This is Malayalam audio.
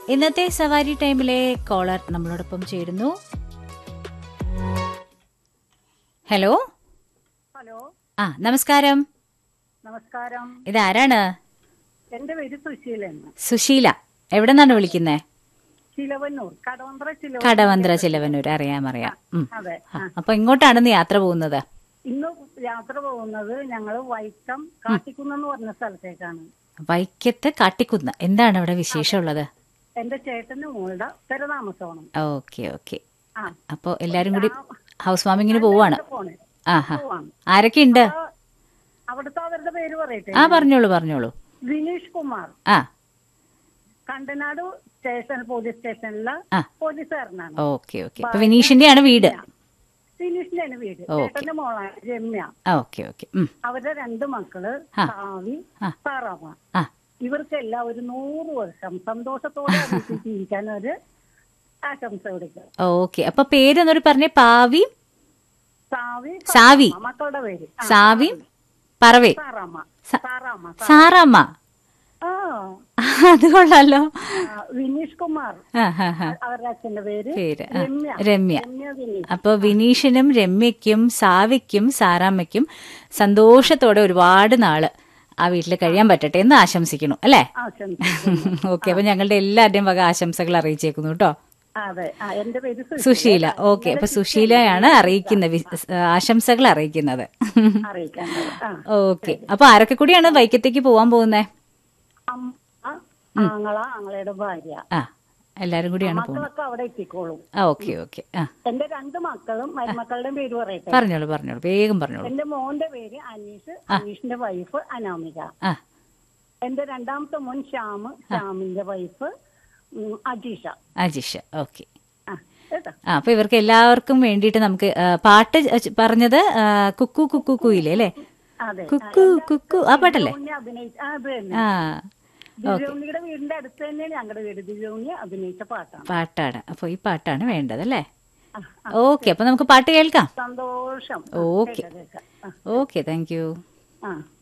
ഇന്നത്തെ സവാരി ടൈമിലെ കോളർ നമ്മളോടൊപ്പം ചേരുന്നു ഹലോ ഹലോ ആ നമസ്കാരം നമസ്കാരം ഇതാരാണ് എന്റെ പേര് സുശീലൻ സുശീല എവിടെ നിന്നാണ് വിളിക്കുന്നത് ചിലവന്നൂർ കടവന്ത്ര ചിലവന്നൂർ കടവന്ത്ര ചിലവനൂർ അറിയാം അറിയാം ഉം. അതെ ആ, അപ്പൊ ഇങ്ങോട്ടാണ് നീ യാത്ര പോകുന്നത് ഇന്ന് യാത്ര പോകുന്നത് ഞങ്ങള് വൈക്കം കാട്ടിക്കുന്നെന്ന് പറഞ്ഞ സ്ഥലത്തേക്കാണ് വൈക്കത്ത് കാട്ടിക്കുന്ന് എന്താണ് അവിടെ വിശേഷമുള്ളത് എന്റെ ചേട്ടന്റെ മോളുടെ സ്ഥിരതാമസമാണ് ഓക്കെ ഓക്കെ ആ അപ്പോൾ എല്ലാരും കൂടി ഹൗസ് വാമിങ്ങിന് പോവാണ് പോണ് ആഹാ പോവാണ് ആരൊക്കെ ഉണ്ട് ആ, അവിടുത്തെ അവരുടെ പേര് പറയട്ടെ ആ പറഞ്ഞോളൂ പറഞ്ഞോളൂ വിനീഷ് കുമാർ ആ കണ്ടനാട് സ്റ്റേഷൻ പോലീസ് സ്റ്റേഷനിലെ ആ. പോലീസുകാരനാണ് ഓക്കെ ഓക്കെ അപ്പൊ വിനീഷിന്റെയാണ് വീട് വിനീഷിന്റെ വീട് ഓക്കേ. ചേട്ടന്റെ മോളാണ് രമ്യ ആ ഓക്കെ ഓക്കെ ഉം. അവരുടെ രണ്ട് മക്കള് ആ. സാവി ആ. സാറാമ ആ ഇവർക്കെല്ലാം ഒരു നൂറ് വർഷം സന്തോഷത്തോടെ വീട്ടിൽ ജീവിക്കാൻ ഒരു ആശംസ കൊടുക്കുക ഓക്കെ അപ്പൊ പേരെന്നൊരു പറഞ്ഞേ പാവി സാവി സാവി. സാറാമ്മ, മക്കളുടെ പേര് ആ, സാവി പറവേ സാറാമ്മ സ- സാറാമ്മ സാ- സാറാമ്മ ആ അത് കൊള്ളാലോ ആ, വിനീഷ് കുമാർ ആ ഹാ ഹാ അവരുടെ അച്ഛന്റെ പേര് പേര് ആ, രമ്യ രമ്യ രമ്യ വിനീഷ് അപ്പൊ വിനീഷിനും രമ്യയ്ക്കും സാവിക്കും സാറാമ്മയ്ക്കും സന്തോഷത്തോടെ ഒരുപാട് നാള് ആ വീട്ടിൽ കഴിയാൻ പറ്റട്ടെ എന്ന് ആശംസിക്കുന്നു അല്ലേ ആശംസിക്കുന്നു ഓക്കെ അപ്പൊ ഞങ്ങളുടെ എല്ലാവരുടെയും വക ആശംസകൾ അറിയിച്ചേക്കുന്നു കേട്ടോ അതെ ആ, എന്റെ പേര് സുശീല. സുശീല ഓക്കെ അപ്പൊ സുശീലയാണ് അറിയിക്കുന്നത് വി- ആശംസകൾ അറിയിക്കുന്നത് അറിയിക്കാനുള്ളത് ആ ഓക്കെ അപ്പൊ ആരൊക്കെ കൂടിയാണ് വൈക്കത്തേക്ക് പോവാൻ പോകുന്നേ അമ്മ ആങ്ങള ആങ്ങളയുടെ ഭാര്യ ആ എല്ലാരും കൂടിയാണ് പോകുന്നത് മക്കളൊക്കെ അവിടെ എത്തിക്കോളും ആ ഓക്കെ ഓക്കെ ആ എന്റെ രണ്ട് മക്കളും മരുമക്കളുടെയും പേര് പറയട്ടെ പറഞ്ഞോളൂ പറഞ്ഞോളൂ വേഗം പറഞ്ഞോളൂ എന്റെ മോന്റെ പേര് അനീഷ് അനീഷിന്റെ വൈഫ് അനാമിക ആ എന്റെ രണ്ടാമത്തെ മോൻ ശ്യാമ് ശ്യാമിന്റെ വൈഫ് ഉം, അജീഷ അജിഷ ഓക്കെ ആ കേട്ടോ ആ അപ്പൊ ഇവർക്ക് എല്ലാവർക്കും വേണ്ടിയിട്ട് നമുക്ക് ആ, പാട്ട് ച- പറഞ്ഞത് ആ, കുക്കു കുക്കു കുയിലേ അല്ലേ അതെ കുക്കു കുക്കു ആ പാട്ടല്ലേ ദിവ്യോണ്ണി അഭിനയിച്ച ആ, അത് തന്നെ ആ ദിവ്യോണ്ണിയുടെ വീടിന്റെ അടുത്ത് തന്നെയാണ് ഞങ്ങളുടെ വീട് ദിവ്യോണ്ണി അഭിനയിച്ച പാട്ടാണ് പാട്ടാണ് അപ്പൊ ഈ പാട്ടാണ് വേണ്ടത് അല്ലേ ആ, ഓക്കെ അപ്പൊ നമുക്ക് പാട്ട് കേൾക്കാം സന്തോഷം ഓക്കെ കേൾക്കാം, കേൾക്കാം. ആ, ഓക്കെ താങ്ക് യു ആ